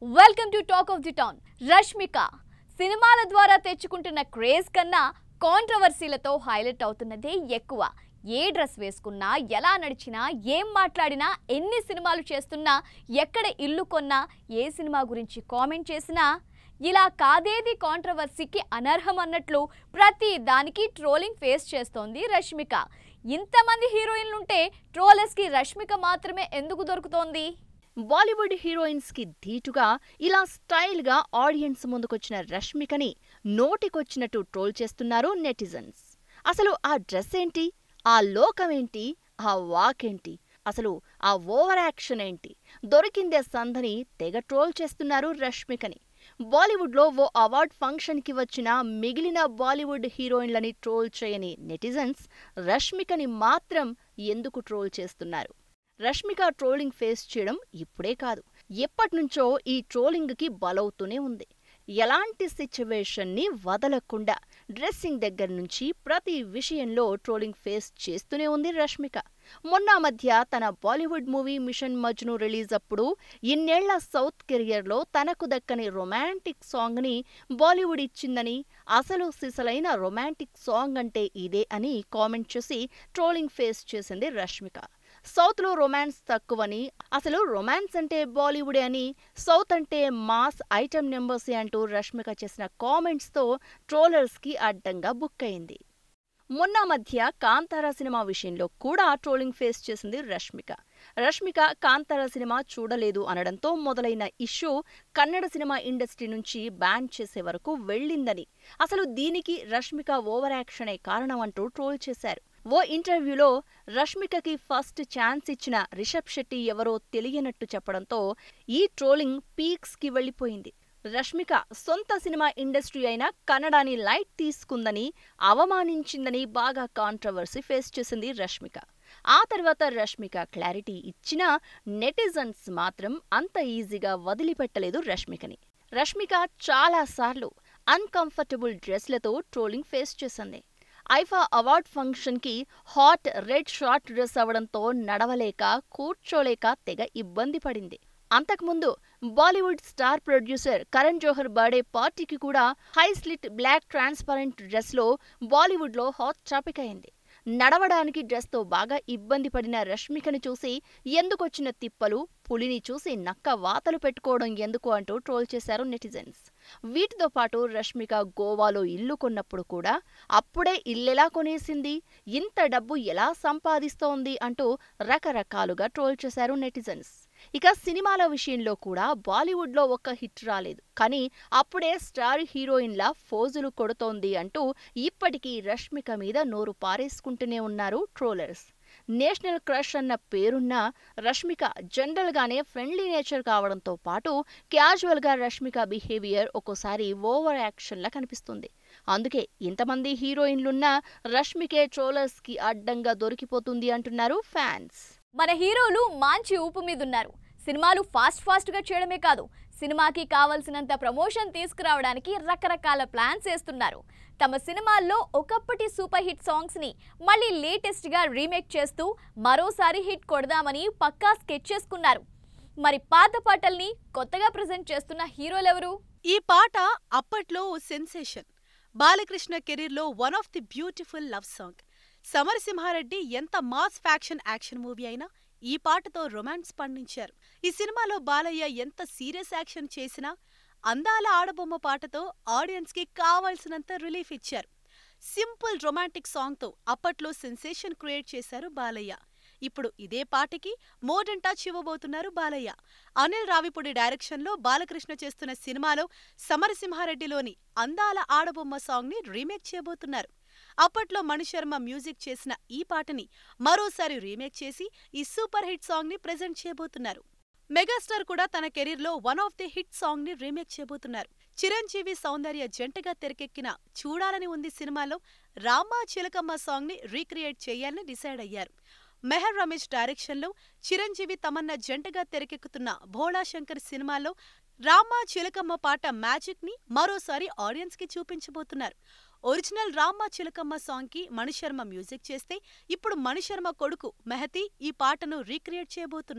welcome to talk of the town Rashmika సినిమాల ద్వారా తెచ్చుకుంటున్న craze కన్నా కాంట్రవర్సీలతో హైలైట్ అవుతున్నదే ఎక్కువ ఏ డ్రెస్ వేసుకున్నా ఎలా నడిచినా ఏం మాట్లాడినా ఎన్ని సినిమాలు చేస్తున్నా ఎక్కడ ఇల్లు కొన్నా ఏ సినిమా గురించి కామెంట్ చేసినా ఇలా కాదేది కాంట్రవర్సీకి అనర్హం అన్నట్లు ప్రతి దానికి ట్రోలింగ్ ఫేస్ చేస్తోంది రష్మిక ఇంతమంది హీరోయిన్లుంటే ట్రోలర్స్కి రష్మిక మాత్రమే ఎందుకు దొరుకుతోంది బాలీవుడ్ హీరోయిన్స్ కి ధీటుగా ఇలా స్టైల్ గా ఆడియన్స్ ముందుకొచ్చిన రష్మికని నోటికొచ్చినట్టు ట్రోల్ చేస్తున్నారు నెటిజన్స్ అసలు ఆ డ్రెస్ ఏంటి ఆ లోకం ఏంటి ఆ వాక్ ఏంటి అసలు ఆ ఓవర్ యాక్షన్ ఏంటి దొరికిందే సందని తెగ ట్రోల్ చేస్తున్నారు రష్మికని బాలీవుడ్లో ఓ అవార్డ్ ఫంక్షన్కి వచ్చిన మిగిలిన బాలీవుడ్ హీరోయిన్లని ట్రోల్ చేయని నెటిజన్స్ రష్మికని మాత్రం ఎందుకు ట్రోల్ చేస్తున్నారు రష్మిక ట్రోలింగ్ ఫేస్ చేయడం ఇప్పుడే కాదు ఎప్పటినుంచో ఈ ట్రోలింగ్కి బలవుతూనే ఉంది ఎలాంటి సిచ్యువేషన్ని వదలకుండా డ్రెస్సింగ్ దగ్గర నుంచి ప్రతి విషయంలో ట్రోలింగ్ ఫేస్ చేస్తూనే ఉంది రష్మిక మొన్న మధ్య తన Bollywood movie Mission Majnu release అప్పుడు ఇన్నేళ్ల సౌత్ కెరియర్లో తనకు దక్కని రొమాంటిక్ సాంగ్ని బాలీవుడ్ ఇచ్చిందని అసలు సిసలైన రొమాంటిక్ సాంగ్ అంటే ఇదే అని కామెంట్ చేసి ట్రోలింగ్ ఫేస్ చేసింది రష్మిక సౌత్లో రొమాన్స్ తక్కువని అసలు రొమాన్స్ అంటే బాలీవుడే అని సౌత్ అంటే మాస్ ఐటమ్ నెంబర్సే అంటూ రష్మిక చేసిన కామెంట్స్తో ట్రోలర్స్కి అడ్డంగా బుక్ అయింది మొన్న మధ్య కాంతారా సినిమా విషయంలో కూడా ట్రోలింగ్ ఫేస్ చేసింది రష్మిక రష్మిక కాంతారా సినిమా చూడలేదు అనడంతో మొదలైన ఇష్యూ కన్నడ సినిమా ఇండస్ట్రీ నుంచి బ్యాన్ చేసే వరకు వెళ్ళిందని అసలు దీనికి రష్మిక ఓవర్ యాక్షనే కారణం అంటూ ట్రోల్ చేశారు ఓ ఇంటర్వ్యూలో రష్మికకి ఫస్ట్ ఛాన్స్ ఇచ్చిన రిషబ్ శెట్టి ఎవరో తెలియనట్టు చెప్పడంతో ఈ ట్రోలింగ్ పీక్స్ కి వెళ్లిపోయింది రష్మిక సొంత సినిమా ఇండస్ట్రీ అయిన కన్నడాని లైట్ తీసుకుందని అవమానించిందని బాగా కాంట్రవర్సీ ఫేస్ చేసింది రష్మిక ఆ తర్వాత రష్మిక క్లారిటీ ఇచ్చినా నెటిజన్స్ మాత్రం అంత ఈజీగా వదిలిపెట్టలేదు రష్మికని రష్మిక చాలాసార్లు అన్కంఫర్టబుల్ డ్రెస్లతో ట్రోలింగ్ ఫేస్ చేసింది ఐఫా అవార్డ్ ఫంక్షన్కి హాట్ రెడ్ షార్ట్ డ్రెస్ అవడంతో నడవలేక కూర్చోలేక తెగ ఇబ్బంది పడింది అంతకుముందు Bollywood star producer Karan Johar birthday పార్టీకి కూడా హై స్లిట్ బ్లాక్ ట్రాన్స్పరెంట్ డ్రెస్లో బాలీవుడ్లో హాట్ టాపిక్ అయింది నడవడానికి డ్రెస్తో బాగా ఇబ్బంది పడిన రష్మికని చూసి ఎందుకొచ్చిన తిప్పలు పులిని చూసి నక్క వాతలు పెట్టుకోవడం ఎందుకు అంటూ ట్రోల్ చేశారు నెటిజన్స్ వీటితో పాటు రష్మిక గోవాలో ఇల్లు కొన్నప్పుడు కూడా అప్పుడే ఇల్లెలా కొనేసింది ఇంత డబ్బు ఎలా సంపాదిస్తోంది అంటూ రకరకాలుగా ట్రోల్ చేశారు నెటిజన్స్ ఇక సినిమాల విషయంలో కూడా బాలీవుడ్లో ఒక్క హిట్ రాలేదు కానీ అప్పుడే స్టార్ హీరోయిన్లా ఫోజులు కొడుతోంది అంటూ ఇప్పటికీ రష్మిక మీద నోరు పారేసుకుంటూనే ఉన్నారు ట్రోలర్స్ నేషనల్ క్రష్ అన్న పేరున్న రష్మిక జనరల్గానే ఫ్రెండ్లీ నేచర్ కావడంతో పాటు క్యాజువల్గా రష్మిక బిహేవియర్ ఒక్కోసారి ఓవర్ యాక్షన్లా కనిపిస్తుంది అందుకే ఇంతమంది హీరోయిన్లున్నా రష్మికే ట్రోలర్స్కి అడ్డంగా దొరికిపోతుంది అంటున్నారు ఫ్యాన్స్ మన హీరోలు మంచి ఊపు మీద ఉన్నారు సినిమాలు ఫాస్ట్ ఫాస్ట్గా చేయడమే కాదు సినిమాకి కావలసినంత ప్రమోషన్ తీసుకురావడానికి రకరకాల ప్లాన్స్ వేస్తున్నారు తమ సినిమాల్లో ఒకప్పటి సూపర్ హిట్ సాంగ్స్ని మళ్ళీ లేటెస్ట్గా రీమేక్ చేస్తూ మరోసారి హిట్ కొడదామని పక్కా స్కెచ్ చేసుకున్నారు మరి పాత పాటల్ని కొత్తగా ప్రజెంట్ చేస్తున్న హీరోలెవరు ఈ పాట అప్పట్లో ఓ సెన్సేషన్ బాలకృష్ణ కెరీర్లో one of the beautiful love song Samarasimha Reddy ఎంత మాస్ ఫ్యాక్షన్ యాక్షన్ మూవీ అయినా ఈ పాటతో రొమాన్స్ పండించారు ఈ సినిమాలో బాలయ్య ఎంత సీరియస్ యాక్షన్ చేసినా అందాల ఆడబొమ్మ పాటతో ఆడియన్స్కి కావాల్సినంత రిలీఫ్ ఇచ్చారు సింపుల్ రొమాంటిక్ సాంగ్తో అప్పట్లో సెన్సేషన్ క్రియేట్ చేశారు బాలయ్య ఇప్పుడు ఇదే పాటకి మోడర్న్ టచ్ ఇవ్వబోతున్నారు బాలయ్య అనిల్ రావిపూడి డైరెక్షన్లో బాలకృష్ణ చేస్తున్న సినిమాలో సమరసింహారెడ్డిలోని అందాల ఆడబొమ్మ సాంగ్ని రీమేక్ చేయబోతున్నారు అప్పట్లో మణిశర్మ మ్యూజిక్ చేసిన ఈ పాటని మరోసారి రీమేక్ చేసి ఈ సూపర్ హిట్ సాంగ్ ని ప్రెజెంట్ చేయబోతున్నారు మెగాస్టార్ కూడా తన కెరీర్లో one of the hit song ని రీమేక్ చేయబోతున్నారు చిరంజీవి సౌందర్య జంటగా తెరకెక్కిన చూడాలని ఉంది సినిమాలో రామా చిలకమ్మ సాంగ్ ని రీక్రియేట్ చేయాలని డిసైడ్ అయ్యారు మెహర్ రమేష్ డైరెక్షన్లో చిరంజీవి తమన్నా జంటగా తెరకెక్కుతున్న భోళా శంకర్ సినిమాలో రామా చిలకమ్మ పాట మ్యాజిక్ ని మరోసారి ఆడియన్స్ కి చూపించబోతున్నారు ఒరిజినల్ రామ్మ చిలకమ్మ సాంగ్ కి మణిశర్మ మ్యూజిక్ చేస్తే ఇప్పుడు మణిశర్మ కొడుకు మెహతీ ఈ పాటను రీక్రియేట్ చేయబోతున్నారు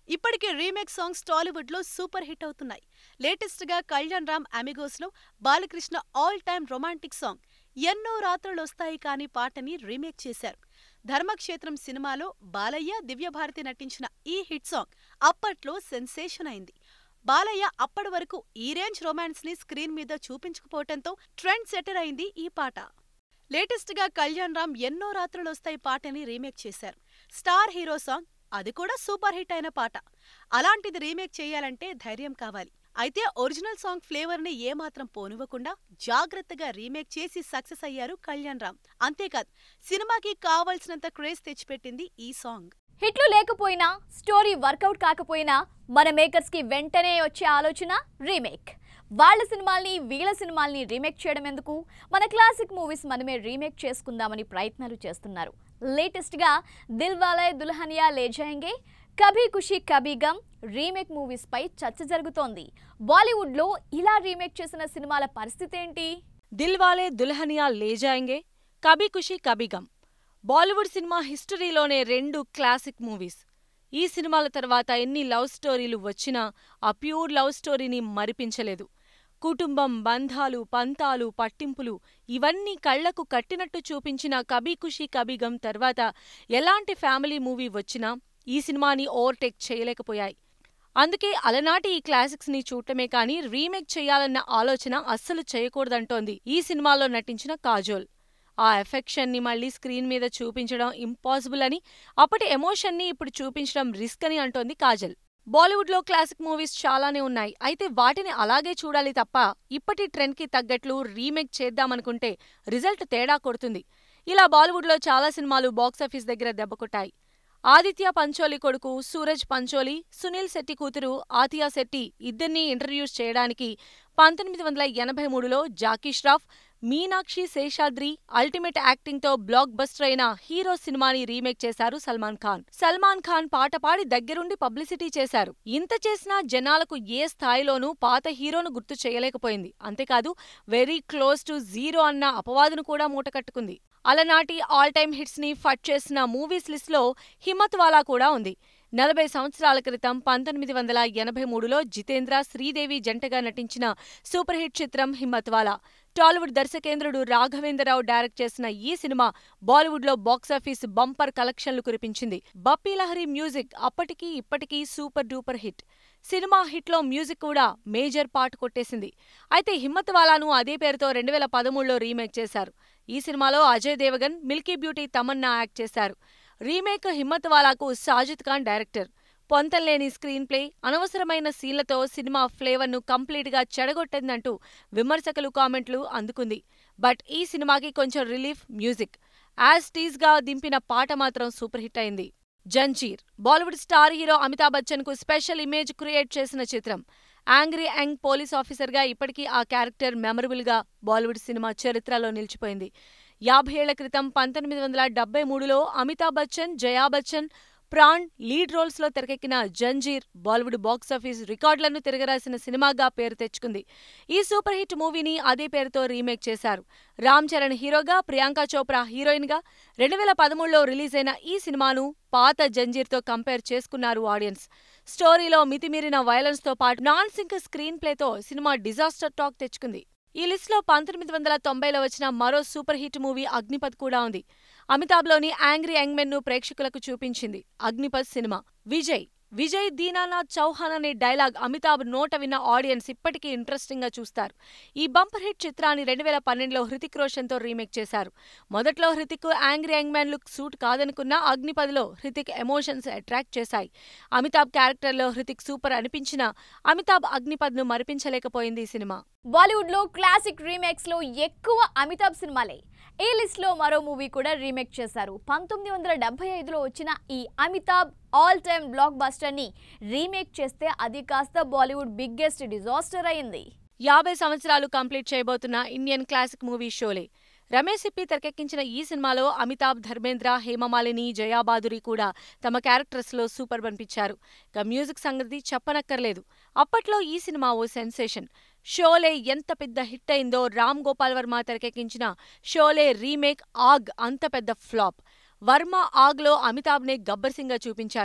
ఇప్పటికే రీమేక్ సాంగ్స్ టాలీవుడ్ లో సూపర్ హిట్ అవుతున్నాయి లేటెస్ట్ గా కళ్యాణ్ రామ్ అమిగోస్ లో Balakrishna all time romantic song ఎన్నో రాత్రులొస్తాయి కాని పాటని రీమేక్ చేశారు ధర్మక్షేత్రం సినిమాలో బాలయ్య దివ్యభారతి నటించిన ఈ హిట్ సాంగ్ అప్పట్లో సెన్సేషన్ అయింది బాలయ్య అప్పటి వరకు ఈ రేంజ్ రొమాన్స్ ని స్క్రీన్ మీద చూపించకపోవటంతో ట్రెండ్ సెటర్ అయింది ఈ పాట లేటెస్ట్ గా కళ్యాణ్ రామ్ ఎన్నో రాత్రులొస్తాయి పాటని రీమేక్ చేశారు స్టార్ హీరో సాంగ్ అది కూడా సూపర్ హిట్ అయిన పాట అలాంటిది రీమేక్ చేయాలంటే ధైర్యం కావాలి అయితే ఒరిజినల్ సాంగ్ ఫ్లేవర్ ని ఏమాత్రం పోనివ్వకుండా జాగ్రత్తగా రీమేక్ చేసి సక్సెస్ అయ్యారు కళ్యాణ్ రామ్ అంతేకాదు సినిమాకి కావాల్సినంత క్రేజ్ తెచ్చిపెట్టింది ఈ సాంగ్ హిట్లు లేకపోయినా స్టోరీ వర్కౌట్ కాకపోయినా మన మేకర్స్ కి వెంటనే వచ్చే ఆలోచన రీమేక్ వాళ్ళ సినిమాల్ని వీళ్ళ సినిమాల్ని రీమేక్ చేయడం ఎందుకు మన క్లాసిక్ మూవీస్ మనమే రీమేక్ చేసుకుందామని ప్రయత్నాలు చేస్తున్నారు లేటెస్ట్ గా దిల్ వాలే దుల్హనియా లే జాయేంగే కభీ ఖుషీ కభీ గమ్ రీమేక్ మూవీస్ పై చర్చ జరుగుతోంది బాలీవుడ్ లో ఇలా రీమేక్ చేసిన సినిమాల పరిస్థితి ఏంటి దిల్ వాలే దుల్హనియా లే జాయేంగే కభీ ఖుషీ కభీ గమ్ బాలీవుడ్ సినిమా హిస్టరీలోనే రెండు క్లాసిక్ మూవీస్ ఈ సినిమాల తర్వాత ఎన్ని లవ్ స్టోరీలు వచ్చినా ఆ ప్యూర్ లవ్ స్టోరీని మరిపించలేదు కుటుంబం బంధాలు పంతాలు పట్టింపులు ఇవన్నీ కళ్లకు కట్టినట్టు చూపించిన కభీ ఖుషీ కభీ గమ్ తర్వాత ఎలాంటి ఫ్యామిలీ మూవీ వచ్చినా ఈ సినిమాని ఓవర్టేక్ చేయలేకపోయాయి అందుకే అలనాటి ఈ క్లాసిక్స్ ని చూడటమే కానీ రీమేక్ చేయాలన్న ఆలోచన అస్సలు చేయకూడదంటోంది ఈ సినిమాలో నటించిన కాజోల్ ఆ ఎఫెక్షన్ ని మళ్ళీ స్క్రీన్ మీద చూపించడం ఇంపాసిబుల్ అని అప్పటి ఎమోషన్ ని ఇప్పుడు చూపించడం రిస్క్ అని అంటోంది కాజల్ బాలీవుడ్ లో క్లాసిక్ మూవీస్ చాలానే ఉన్నాయి అయితే వాటిని అలాగే చూడాలి తప్ప ఇప్పటి ట్రెండ్ కి తగ్గట్లు రీమేక్ చేద్దామనుకుంటే రిజల్ట్ తేడా కొడుతుంది ఇలా బాలీవుడ్ లో చాలా సినిమాలు బాక్సాఫీస్ దగ్గర దెబ్బకొట్టాయి ఆదిత్య పంచోలి కొడుకు సూరజ్ పంచోలి సునీల్ శెట్టి కూతురు ఆతియా శెట్టి ఇద్దరినీ ఇంట్రడ్యూస్ చేయడానికి పంతొమ్మిది వందల ఎనభై మూడులో జాకీ ష్రాఫ్ మీనాక్షి శేషాద్రి అల్టిమేట్ యాక్టింగ్ తో బ్లాక్ బస్టర్ అయిన హీరో సినిమాని రీమేక్ చేశారు సల్మాన్ ఖాన్ సల్మాన్ ఖాన్ పాట పాడి దగ్గరుండి పబ్లిసిటీ చేశారు ఇంత చేసినా జనాలకు ఏ స్థాయిలోనూ పాత హీరోను గుర్తు చేయలేకపోయింది అంతేకాదు వెరీ క్లోజ్ టు జీరో అన్న అపవాదును కూడా మూటకట్టుకుంది అలనాటి ఆల్ టైమ్ హిట్స్ ని ఫట్ చేసిన మూవీస్ లిస్ట్ లో హిమ్మత్ వాలా కూడా ఉంది నలభై సంవత్సరాల క్రితం పంతొమ్మిది వందల ఎనభై మూడులో జితేంద్ర శ్రీదేవి జంటగా నటించిన సూపర్ హిట్ చిత్రం హిమ్మత్ వాలా టాలీవుడ్ దర్శకేంద్రుడు రాఘవేంద్రరావు డైరెక్ట్ చేసిన ఈ సినిమా బాలీవుడ్ లో బాక్సాఫీస్ బంపర్ కలెక్షన్లు కురిపించింది బప్పీ లహరి మ్యూజిక్ అప్పటికీ ఇప్పటికీ సూపర్ డూపర్ హిట్ సినిమా హిట్లో మ్యూజిక్ కూడా మేజర్ పార్ట్ కొట్టేసింది అయితే హిమ్మత్ వాలాను అదే పేరుతో రెండు వేల పదమూడులో రీమేక్ చేశారు ఈ సినిమాలో Ajay Devgan milky beauty Tamannaah act చేశారు రీమేక్ హిమ్మత్ వాలాకు సాజిద్ ఖాన్ డైరెక్టర్ పొంతల్లేని స్క్రీన్ ప్లే అనవసరమైన సీన్లతో సినిమా ఫ్లేవర్ను కంప్లీట్గా చెడగొట్టిందంటూ విమర్శకులు కామెంట్లు అందుకుంది బట్ ఈ సినిమాకి కొంచెం రిలీఫ్ మ్యూజిక్ యాజ్ టీజ్గా దింపిన పాట మాత్రం సూపర్ హిట్ అయింది Zanjeer Bollywood star hero Amitabh Bachchan కు స్పెషల్ ఇమేజ్ క్రియేట్ చేసిన చిత్రం యాంగ్రీ యాంగ్ పోలీస్ ఆఫీసర్గా ఇప్పటికీ ఆ క్యారెక్టర్ మెమరబుల్ గా బాలీవుడ్ సినిమా చరిత్రలో నిలిచిపోయింది యాభై ఏళ్ల క్రితం పంతొమ్మిది వందల డెబ్బై మూడులో అమితాబ్ బచ్చన్ జయా బచ్చన్ ప్రాణ్ లీడ్ రోల్స్ లో తెరకెక్కిన జంజీర్ బాలీవుడ్ బాక్సాఫీస్ రికార్డులను తిరగరాసిన సినిమాగా పేరు తెచ్చుకుంది ఈ సూపర్ హిట్ మూవీని అదే పేరుతో రీమేక్ చేశారు రామ్ చరణ్ హీరోగా ప్రియాంక చోప్రా హీరోయిన్ గా రెండు వేల పదమూడులో రిలీజ్ అయిన ఈ సినిమాను పాత జంజీర్తో కంపేర్ చేసుకున్నారు ఆడియన్స్ స్టోరీలో మితిమీరిన వైలెన్స్ తో పాటు నాన్ సింక్ స్క్రీన్ ప్లేతో సినిమా డిజాస్టర్ టాక్ తెచ్చుకుంది ఈ లిస్ట్లో పంతొమ్మిది వందల తొంభైలో వచ్చిన మరో సూపర్ హిట్ మూవీ అగ్నిపథ్ కూడా ఉంది అమితాబ్లోని యాంగ్రీ యంగ్మెన్ ను ప్రేక్షకులకు చూపించింది అగ్నిపథ్ సినిమా విజయ్ విజయ్ దీనానాథ్ చౌహాన్ అనే డైలాగ్ అమితాబ్ నోట విన్న ఆడియన్స్ ఇప్పటికీ ఇంట్రెస్టింగ్ గా చూస్తారు ఈ బంపర్ హిట్ చిత్రాన్ని రెండు వేల పన్నెండులో హృతిక్ రోషన్ తో రీమేక్ చేశారు మొదట్లో Hrithik angry young man look suit కాదనుకున్న అగ్నిపథ్లో హృతిక్ ఎమోషన్స్ అట్రాక్ట్ చేశాయి అమితాబ్ క్యారెక్టర్లో హృతిక్ సూపర్ అనిపించినా అమితాబ్ అగ్నిపథ్ ను మరిపించలేకపోయింది ఈ సినిమా బాలీవుడ్ లో క్లాసిక్ రీమేక్స్ లో ఎక్కువ అమితాబ్ సినిమాలే ఈ లిస్ట్ లో మరో మూవీ కూడా రీమేక్ చేశారు పంతొమ్మిది వందల డెబ్బై ఐదులో వచ్చిన ఈ Amitabh all time blockbuster ని రీమేక్ చేస్తే అది కాస్త బాలీవుడ్ బిగ్గెస్ట్ డిజాస్టర్ అయింది యాభై సంవత్సరాలు కంప్లీట్ చేయబోతున్న Indian classic movie Sholay Ramesh Sippy తెరకెక్కించిన ఈ సినిమాలో అమితాబ్ ధర్మేంద్ర హేమమాలిని జయాబాదురి కూడా తమ క్యారెక్టర్స్ లో సూపర్ అనిపించారు ఇక మ్యూజిక్ సంగతి చెప్పనక్కర్లేదు అప్పట్లో ఈ సినిమా ఓ సెన్సేషన్ షోలే ఎంత పెద్ద హిట్ అయిందో రామ్ గోపాల్ వర్మ తెరకెక్కించిన షోలే రీమేక్ ఆగ్ అంత పెద్ద ఫ్లాప్ వర్మ ఆగ్లో అమితాబ్నే గబ్బర్ సింగ్గా చూపించాడు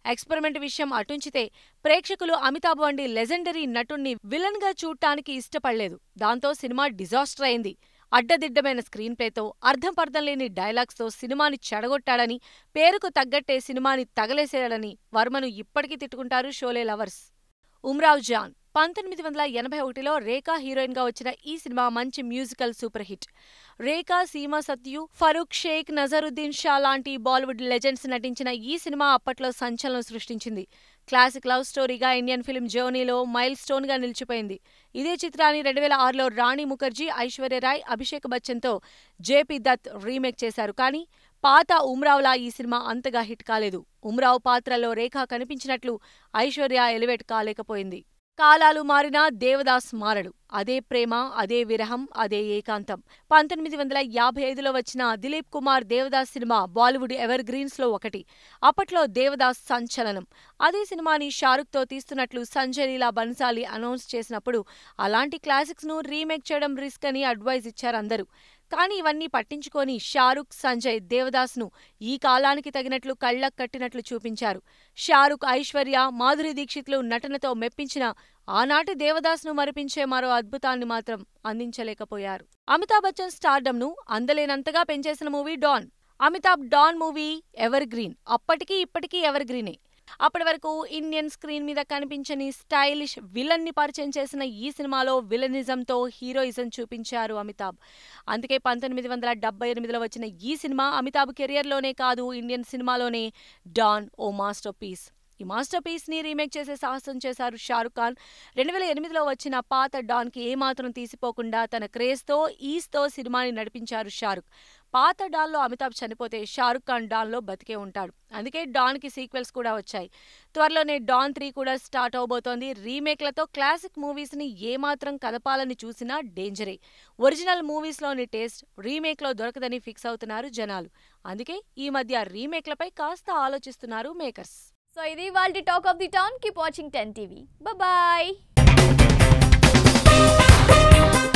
ఎక్స్పెరిమెంట్ విషయం అటుంచితే ప్రేక్షకులు అమితాబ్ వంటి లెజెండరీ నటుణ్ణి విలన్ గా చూడటానికి ఇష్టపడలేదు దాంతో సినిమా డిజాస్టర్ అయింది అడ్డదిడ్డమైన స్క్రీన్ ప్లేతో అర్థం పర్థం లేని డైలాగ్స్తో సినిమాని చెడగొట్టాడని పేరుకు తగ్గట్టే సినిమాని తగలేసేయాడని వర్మను ఇప్పటికీ తిట్టుకుంటారు షోలే లవర్స్ ఉమ్రావ్ జాన్ పంతొమ్మిది వందల ఎనభై ఒకటిలో రేఖా హీరోయిన్ గా వచ్చిన ఈ సినిమా మంచి musical super hit Rekha Seema Sathyu Farooq Shaikh Naseeruddin Shah లాంటి బాలీవుడ్ లెజెండ్స్ నటించిన ఈ సినిమా అప్పట్లో సంచలనం సృష్టించింది క్లాసిక్ లవ్ స్టోరీగా ఇండియన్ ఫిల్మ్ జర్నీలో మైల్ స్టోన్ గా నిలిచిపోయింది ఇదే చిత్రాన్ని రెండు వేల ఆరులో రాణి ముఖర్జీ ఐశ్వర్యరాయ్ అభిషేక్ బచ్చన్తో జేపీ దత్ రీమేక్ చేశారు కానీ పాత ఉమ్రావ్లా ఈ సినిమా అంతగా హిట్ కాలేదు ఉమ్రావ్ పాత్రలో రేఖ కనిపించినట్లు ఐశ్వర్య ఎలివేట్ కాలేకపోయింది కాలాలు మారినా దేవదాస్ మారడు అదే ప్రేమ అదే విరహం అదే ఏకాంతం పంతొమ్మిది వందల యాభై ఐదులో వచ్చిన Dilip Kumar Devdas cinema Bollywood evergreens లో ఒకటి అప్పట్లో దేవదాస్ సంచలనం అదే సినిమాని షారుఖ్ తో తీస్తున్నట్లు సంజయ్ లీలా బన్సాలి అనౌన్స్ చేసినప్పుడు అలాంటి క్లాసిక్స్ ను రీమేక్ చేయడం రిస్క్ అని అడ్వైజ్ ఇచ్చారు అందరూ కానీ ఇవన్నీ పట్టించుకొని షారుఖ్ సంజయ్ దేవదాస్ ను ఈ కాలానికి తగినట్లు కళ్ళకు కట్టినట్లు చూపించారు షారుఖ్ ఐశ్వర్య మాధురి దీక్షిత్లు నటనతో మెప్పించిన ఆనాటి దేవదాస్ ను మరిపించే మరో అద్భుతాన్ని మాత్రం అందించలేకపోయారు అమితాబ్ బచ్చన్ స్టార్డమ్ ను అందలేనంతగా పెంచేసిన movie Don Amitabh Don movie evergreen అప్పటికీ ఇప్పటికీ ఎవర్ గ్రీనే అప్పటి వరకు ఇండియన్ స్క్రీన్ మీద కనిపించని స్టైలిష్ విలన్ ని పరిచయం చేసిన ఈ సినిమాలో విలనిజంతో హీరోయిజం చూపించారు అమితాబ్ అందుకే పంతొమ్మిది వందల డెబ్బై ఎనిమిదిలో వచ్చిన ఈ సినిమా అమితాబ్ కెరియర్లోనే కాదు ఇండియన్ సినిమాలోనే డాన్ ఓ మాస్టర్ పీస్ ఈ మాస్టర్ పీస్ ని రీమేక్ చేసే సాహసం చేశారు షారుఖ్ ఖాన్ రెండు వేల ఎనిమిదిలో వచ్చిన పాత డాన్ కి ఏమాత్రం తీసిపోకుండా తన క్రేజ్ తో ఈస్ తో సినిమాని నడిపించారు షారుఖ్ పాత డాన్లో అమితాబ్ చనిపోతే షారుఖ్ ఖాన్ డాన్లో బతికే ఉంటాడు అందుకే డాన్ కి సీక్వెల్స్ కూడా వచ్చాయి త్వరలోనే డాన్ త్రీ కూడా స్టార్ట్ అవబోతోంది రీమేక్లతో క్లాసిక్ మూవీస్ ని ఏమాత్రం కదపాలని చూసినా డేంజరే ఒరిజినల్ మూవీస్ లోని టేస్ట్ రీమేక్ లో దొరకదని ఫిక్స్ అవుతున్నారు జనాలు అందుకే ఈ మధ్య రీమేక్లపై కాస్త ఆలోచిస్తున్నారు మేకర్స్ సో ఇది వాళ్ళ talk of the town keep watching ten TV bye